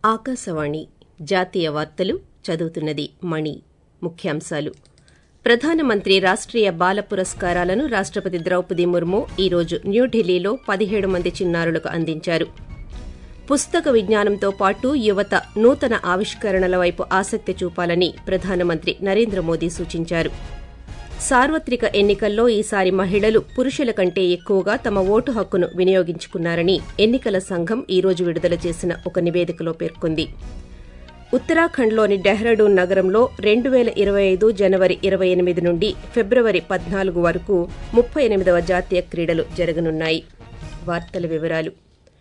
ఆకాశవాణి జాతీయ వార్తలు చదువుతున్నది మణి ముఖ్యాంశాలు ప్రధానమంత్రి రాష్టీయ బాల పురస్కారాలను రాష్టపతి ద్రౌపది ముర్ము ఈరోజు న్యూఢిల్లీలో పదిహేడు మంది చిన్నారులకు అందించారు పుస్తక విజ్ఞానంతో పాటు యువత నూతన ఆవిష్కరణల వైపు ఆసక్తి చూపాలని ప్రధానమంత్రి నరేంద్ర మోదీ సూచించారు సార్వత్రిక ఎన్నికల్లో ఈసారి మహిళలు పురుషుల కంటే ఎక్కువగా తమ ఓటు హక్కును వినియోగించుకున్నారని ఎన్నికల సంఘం ఈ రోజు విడుదల చేసిన ఒక నివేదికలో పేర్కొంది ఉత్తరాఖండ్లోని డెహ్రాడూన్ నగరంలో రెండు పేల ఇరవై ఐదు జనవరి ఇరవై ఎనిమిది నుండి ఫిబ్రవరి పద్నాలుగు వరకు ముప్పై ఎనిమిదవ జాతీయ క్రీడలు జరగనున్నాయి వార్తల వివరాలు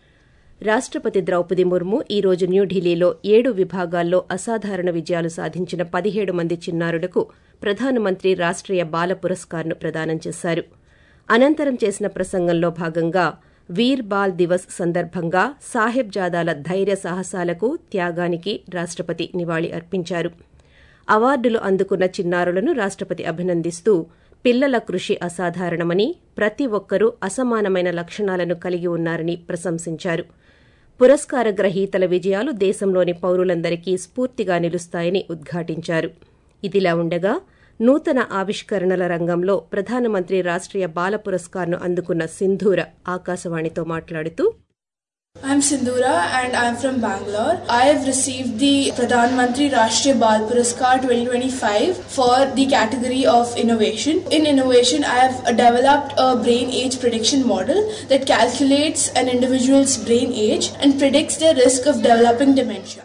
రాష్టపతి ద్రౌపది ముర్ము ఈ రోజు న్యూఢిల్లీలో ఏడు విభాగాల్లో అసాధారణ విజయాలు సాధించిన పదిహేడు మంది చిన్నారులకు ప్రధానమంత్రి రాష్టీయ బాల పురస్కార్ను ప్రదానం చేశారు అనంతరం చేసిన ప్రసంగంలో భాగంగా వీర్ బాల్ దివస్ సందర్భంగా సాహెబ్ జాదాల ధైర్య సాహసాలకు త్యాగానికి రాష్టపతి నివాళి అర్పించారు అవార్డులు అందుకున్న చిన్నారులను రాష్టపతి అభినందిస్తూ పిల్లల కృషి అసాధారణమని ప్రతి ఒక్కరూ అసమానమైన లక్షణాలను కలిగి ఉన్నారని ప్రశంసించారు పురస్కార గ్రహీతల విజయాలు దేశంలోని పౌరులందరికీ స్ఫూర్తిగా నిలుస్తాయని ఉద్ఘాటించారు ఇదిలా ఉండగా నూతన ఆవిష్కరణల రంగంలో ప్రధానమంత్రి రాష్టీయ బాల పురస్కార్ను అందుకున్న సింధూర ఆకాశవాణితో మాట్లాడుతూ I'm Sindhura and I'm from Bangalore. I have received the Pradhan Mantri Rashtriya Bal Puraskar 2025 for the category of innovation. In innovation, I have developed a brain age prediction model that calculates an individual's brain age and predicts their risk of developing dementia.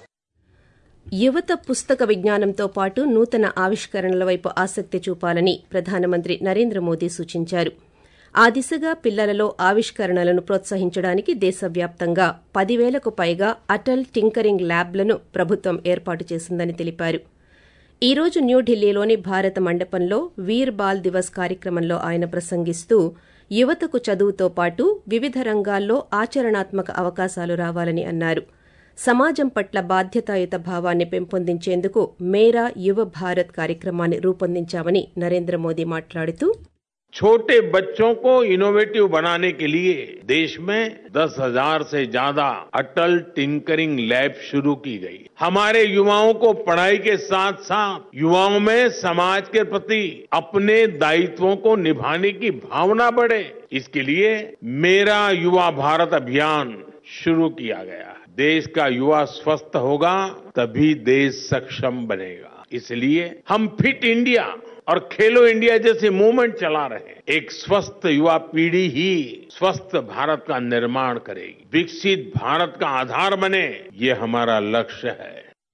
యువత పుస్తక విజ్ఞానంతో పాటు నూతన ఆవిష్కరణల వైపు ఆసక్తి చూపాలని ప్రధానమంత్రి నరేంద్ర మోదీ సూచించారు ఆ దిశగా పిల్లలలో ఆవిష్కరణలను ప్రోత్సహించడానికి దేశవ్యాప్తంగా పదివేలకు పైగా అటల్ టింకరింగ్ ల్యాబ్లను ప్రభుత్వం ఏర్పాటు చేసిందని తెలిపారు ఈ రోజు న్యూఢిల్లీలోని భారత మండపంలో వీర్ బాల్ దివస్ కార్యక్రమంలో ఆయన ప్రసంగిస్తూ యువతకు చదువుతో పాటు వివిధ రంగాల్లో ఆచరణాత్మక అవకాశాలు రావాలని అన్నారు సమాజం పట్ల బాధ్యతాయుత భావాన్ని పెంపొందించేందుకు మేరా యువ భారత్ కార్యక్రమాన్ని రూపొందించామని నరేంద్ర మోదీ మాట్లాడుతూ छोटे बच्चों को इनोवेटिव बनाने के लिए देश में दस हजार से ज्यादा अटल टिंकरिंग लैब शुरू की गई हमारे युवाओं को पढ़ाई के साथ साथ युवाओं में समाज के प्रति अपने दायित्वों को निभाने की भावना बढ़े इसके लिए मेरा युवा भारत अभियान शुरू किया गया है देश का युवा स्वस्थ होगा तभी देश सक्षम बनेगा इसलिए हम फिट इंडिया और खेलो इंडिया जैसे मूवमेंट चला रहे हैं एक स्वस्थ युवा पीढ़ी ही स्वस्थ भारत का निर्माण करेगी विकसित भारत का आधार बने ये हमारा लक्ष्य है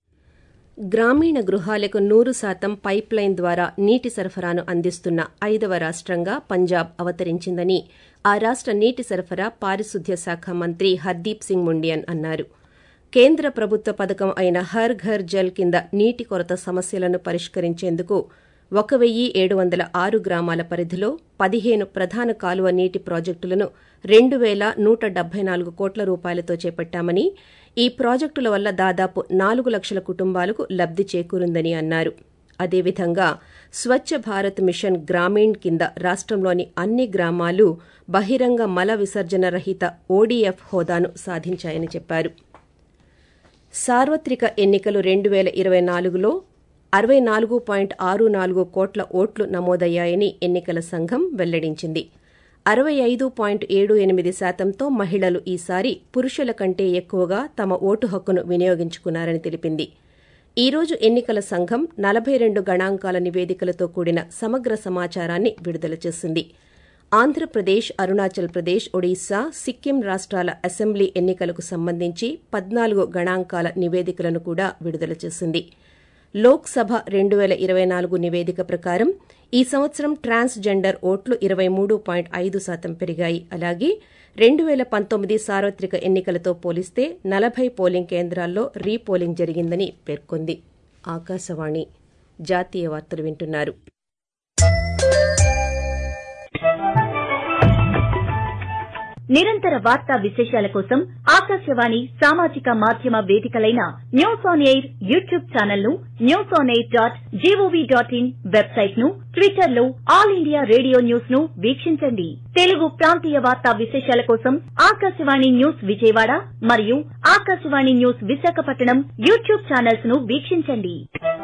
గ్రామీణ గృహాలకు నూరు శాతం పైప్ లైన్ ద్వారా నీటి సరఫరాను అందిస్తున్న ఐదవ రాష్టంగా పంజాబ్ అవతరించిందని ఆ రాష్ట నీటి సరఫరా పారిశుద్ధ్య శాఖ మంత్రి హర్దీప్ సింగ్ ముండియన్ అన్నారు కేంద్ర ప్రభుత్వ పథకం అయిన హర్ ఘర్ జల్ కింద నీటి కొరత సమస్యలను పరిష్కరించేందుకు ఒక వెయ్యి ఏడు వందల ఆరు గ్రామాల పరిధిలో పదిహేను ప్రధాన కాలువ నీటి ప్రాజెక్టులను రెండు పేల నూట డెబ్బై నాలుగు కోట్ల రూపాయలతో చేపట్టామని ఈ ప్రాజెక్టుల వల్ల దాదాపు నాలుగు లక్షల కుటుంబాలకు లబ్ది చేకూరుందని అన్నారు అదేవిధంగా స్వచ్ఛ భారత్ మిషన్ గ్రామీణ్ కింద రాష్టంలోని అన్ని గ్రామాలు బహిరంగ మల విసర్జన రహిత ఓడీఎఫ్ హోదాను సాధించాయని చెప్పారు సార్వత్రిక ఎన్నికలు రెండు పేల ఇరవై నాలుగులో అరవై నాలుగు పాయింట్ ఆరు నాలుగు కోట్ల ఓట్లు నమోదయ్యాయని ఎన్నికల సంఘం వెల్లడించింది అరవై ఐదు పాయింట్ ఏడు ఎనిమిది శాతంతో మహిళలు ఈసారి పురుషుల కంటే ఎక్కువగా తమ ఓటు హక్కును వినియోగించుకున్నారని తెలిపింది ఈ రోజు ఎన్నికల సంఘం నలభై రెండు గణాంకాల నివేదికలతో కూడిన సమగ్ర సమాచారాన్ని విడుదల చేసింది ఆంధ్రప్రదేశ్ అరుణాచల్ ప్రదేశ్ ఒడిశా సిక్కిం రాష్ట్రాల అసెంబ్లీ ఎన్నికలకు సంబంధించి పద్నాలుగు గణాంకాల నివేదికలను కూడా విడుదల చేసింది లోక్సభ రెండు పేల ఇరవై నాలుగు నివేదిక ప్రకారం ఈ సంవత్సరం ట్రాన్స్ జెండర్ ఓట్లు ఇరవై మూడు పాయింట్ ఐదు శాతం పెరిగాయి అలాగే రెండు పేల పంతొమ్మిది సార్వత్రిక ఎన్నికలతో పోలిస్తే నలభై పోలింగ్ కేంద్రాల్లో రీపోలింగ్ జరిగిందని పేర్కొంది ఆకాశవాణి జాతీయ వార్తలు వింటున్నారు నిరంతర వార్తా విశేషాల కోసం ఆకాశవాణి సామాజిక మాధ్యమ వేదికలైన News on Air YouTube channel ను News on Air dot GOV dot in website ను ట్విట్టర్ లో ఆల్ ఇండియా రేడియో న్యూస్ ను వీక్షించండి తెలుగు ప్రాంతీయ వార్తా విశేషాల కోసం ఆకాశవాణి న్యూస్ విజయవాడ మరియు Akashvani News Visakhapatnam YouTube channels ను వీక్షించండి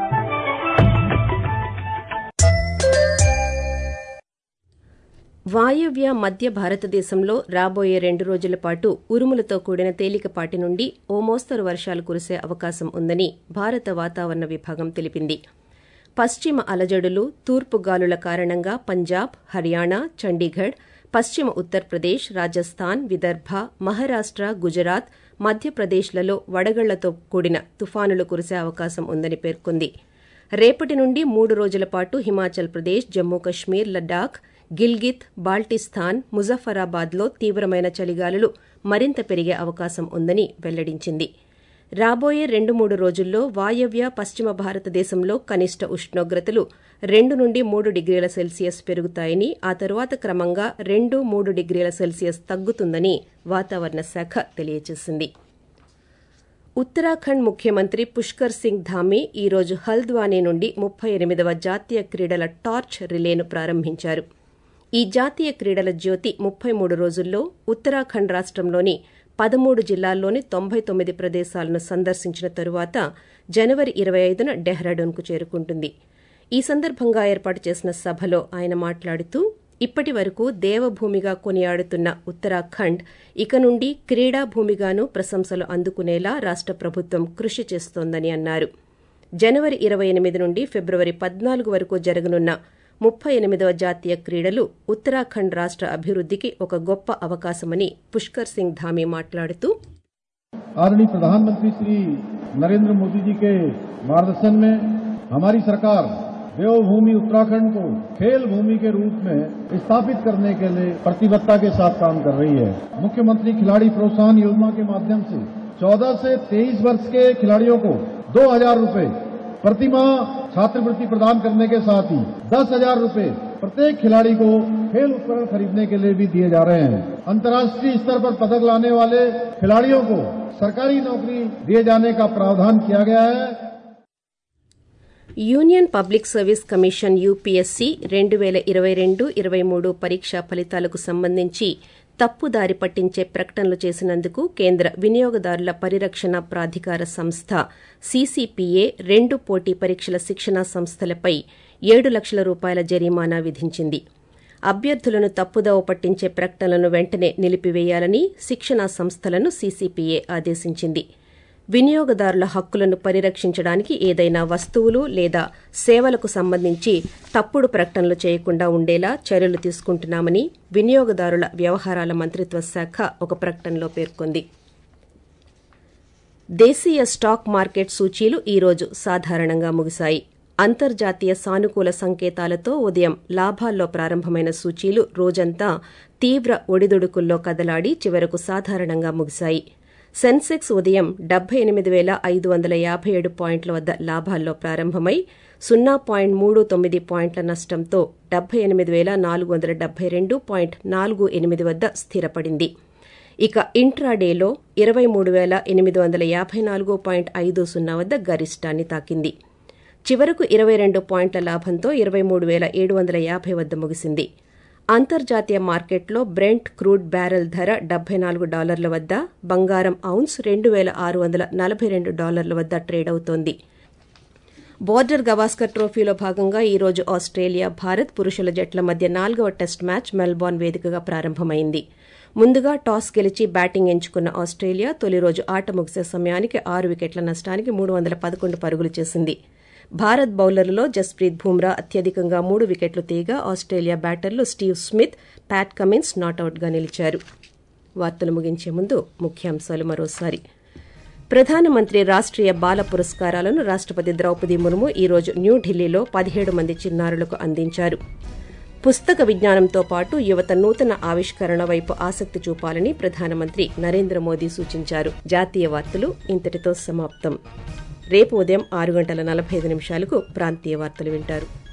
వాయవ్య మధ్య భారతదేశంలో రాబోయే రెండు రోజుల పాటు ఉరుములతో కూడిన తేలికపాటి నుండి ఓ మోస్తరు వర్షాలు కురిసే అవకాశం ఉందని భారత వాతావరణ విభాగం తెలిపింది పశ్చిమ అలజడులు తూర్పు గాలుల కారణంగా పంజాబ్ హర్యానా చండీగఢ్ పశ్చిమ ఉత్తరప్రదేశ్ రాజస్థాన్ విదర్భ మహారాష్ట గుజరాత్ మధ్యప్రదేశ్లలో వడగళ్లతో కూడిన తుఫానులు కురిసే అవకాశం ఉందని పేర్కొంది రేపటి నుండి మూడు రోజుల పాటు హిమాచల్ ప్రదేశ్ జమ్మూ కశ్మీర్ లద్దాఖ్ గిల్గిత్ బాల్టిస్తాన్ ముజఫరాబాద్లో తీవ్రమైన చలిగాలులు మరింత పెరిగే అవకాశం ఉందని వెల్లడించింది రాబోయే రెండు మూడు రోజుల్లో వాయవ్య పశ్చిమ భారతదేశంలో కనిష్ట ఉష్ణోగ్రతలు రెండు నుండి మూడు డిగ్రీల సెల్సియస్ పెరుగుతాయని ఆ తరువాత క్రమంగా రెండు మూడు డిగ్రీల సెల్సియస్ తగ్గుతుందని వాతావరణ శాఖ తెలియజేసింది ఉత్తరాఖండ్ ముఖ్యమంత్రి పుష్కర్ సింగ్ ధామీ ఈరోజు హల్ద్వానీ నుండి ముప్పై ఎనిమిదవ జాతీయ క్రీడల టార్చ్ రిలేను ప్రారంభించారు ఈ జాతీయ క్రీడల జ్యోతి ముప్పై మూడు రోజుల్లో ఉత్తరాఖండ్ రాష్టంలోని పదమూడు జిల్లాల్లోని తొంభై తొమ్మిది ప్రదేశాలను సందర్శించిన తరువాత జనవరి ఇరవై ఐదున డెహ్రాడూన్కు చేరుకుంటుంది ఈ సందర్భంగా ఏర్పాటు చేసిన సభలో ఆయన మాట్లాడుతూ ఇప్పటి వరకు దేవభూమిగా కొనియాడుతున్న ఉత్తరాఖండ్ ఇక నుండి క్రీడా భూమిగాను ప్రశంసలు అందుకునేలా రాష్ట ప్రభుత్వం కృషి చేస్తోందని అన్నారు జనవరి ఇరవై ఎనిమిది నుండి ఫిబ్రవరి పద్నాలుగు వరకు జరగనున్న ముప్పై ఎనిమిదవ జాతీయ క్రీడలు ఉత్తరాఖండ్ రాష్ట అభివృద్దికి ఒక గొప్ప అవకాశమని పుష్కర్ సింగ్ ధామీ మాట్లాడుతూ आदरणीय प्रधानमंत्री श्री नरेंद्र मोदी जी के मार्गदर्शन में हमारी सरकार देवभूमि उत्तराखंड को खेल भूमि के रूप में स्थापित करने के लिए प्रतिबद्धता के साथ काम कर रही है मुख्यमंत्री खिलाड़ी प्रोत्साहन योजना के माध्यम से 14 से 23 वर्ष के खिलाड़ियों को दो हजार रूपये प्रतिमाह छात्रवृत्ति प्रदान करने के साथ ही दस हजार रूपये प्रत्येक खिलाड़ी को खेल उपकरण खरीदने के लिए भी दिए जा रहे हैं अंतर्राष्ट्रीय स्तर पर पदक लाने वाले खिलाड़ियों को सरकारी नौकरी दिए जाने का प्रावधान किया गया है Union Public Service Commission UPSC రెండు పేల ఇరవై రెండు ఇరవై మూడు పరీక్షా ఫలితాలకు సంబంధించి తప్పుదారి పట్టించే ప్రకటనలు చేసినందుకు కేంద్ర వినియోగదారుల పరిరక్షణ ప్రాధికార సంస్థ సీసీపీఏ రెండు పోటీ పరీక్షల శిక్షణా సంస్థలపై ఏడు లక్షల రూపాయల జరిమానా విధించింది అభ్యర్థులను తప్పుదోవ పట్టించే ప్రకటనలను వెంటనే నిలిపివేయాలని శిక్షణా సంస్థలను సీసీపీఏ ఆదేశించింది వినియోగదారుల హక్కులను పరిరక్షించడానికి ఏదైనా వస్తువులు లేదా సేవలకు సంబంధించి తప్పుడు ప్రకటనలు చేయకుండా ఉండేలా చర్యలు తీసుకుంటున్నామని వినియోగదారుల వ్యవహారాల మంత్రిత్వ శాఖ ఒక ప్రకటనలో పేర్కొంది దేశీయ స్టాక్ మార్కెట్ సూచీలు ఈరోజు సాధారణంగా ముగిశాయి అంతర్జాతీయ సానుకూల సంకేతాలతో ఉదయం లాభాల్లో ప్రారంభమైన సూచీలు రోజంతా తీవ్ర ఒడిదుడుకుల్లో కదలాడి చివరకు సాధారణంగా ముగిశాయి సెన్సెక్స్ ఉదయం డెబ్బై ఎనిమిది పేల ఐదు వందల యాభై ఏడు పాయింట్ల వద్ద లాభాల్లో ప్రారంభమై సున్నా పాయింట్ మూడు తొమ్మిది పాయింట్ల నష్టంతో డెబ్బై ఎనిమిది పేల నాలుగు వందల డెబ్బై రెండు పాయింట్ నాలుగు ఎనిమిది వద్ద స్థిరపడింది ఇక ఇంట్రాడేలో ఇరవై మూడు పేల ఎనిమిది వందల యాభై నాలుగు పాయింట్ ఐదు సున్నా వద్ద గరిష్టాన్ని తాకింది చివరకు ఇరవై రెండు పాయింట్ల లాభంతో ఇరవై మూడు పేల ఏడు వందల యాభై వద్ద ముగిసింది అంతర్జాతీయ మార్కెట్లో బ్రెంట్ క్రూడ్ బ్యారెల్ ధర డెబ్బై నాలుగు డాలర్ల వద్ద బంగారం ఔన్స్ రెండు పేల ఆరు వందల నలభై రెండు డాలర్ల వద్ద ట్రేడ్ అవుతోంది బోర్డర్ గవాస్కర్ ట్రోఫీలో భాగంగా ఈ రోజు ఆస్ట్రేలియా భారత్ పురుషుల జట్ల మధ్య నాలుగవ టెస్ట్ మ్యాచ్ మెల్బోర్న్ వేదికగా ప్రారంభమైంది ముందుగా టాస్ గెలిచి బ్యాటింగ్ ఎంచుకున్న ఆస్ట్రేలియా తొలి రోజు ఆట ముగిసే సమయానికి ఆరు వికెట్ల నష్టానికి మూడు వందల పదకొండు పరుగులు చేసింది భారత్ బౌలర్లలో జస్ప్రీత్ బుమ్రా అత్యధికంగా మూడు వికెట్లు తీయగా ఆస్ట్రేలియా బ్యాటర్లు స్టీవ్ స్మిత్ ప్యాట్ కమిన్స్ నాటౌట్గా నిలిచారు వార్తలు ముగించే ముందు ముఖ్యాంశాలు మరోసారి ప్రధానమంత్రి రాష్ట్రీయ బాల పురస్కారాలను రాష్టపతి ద్రౌపది ముర్ము ఈరోజు న్యూఢిల్లీలో పదిహేడు మంది చిన్నారులకు అందించారు పుస్తక విజ్ఞానంతో పాటు యువత నూతన ఆవిష్కరణ వైపు ఆసక్తి చూపాలని ప్రధానమంత్రి నరేంద్ర మోదీ సూచించారు జాతీయ వార్తలు ఇంతటితో సమాప్తం రేపు ఉదయం ఆరు గంటల నలభై ఐదు నిమిషాలకు ప్రాంతీయ వార్తలు వింటారు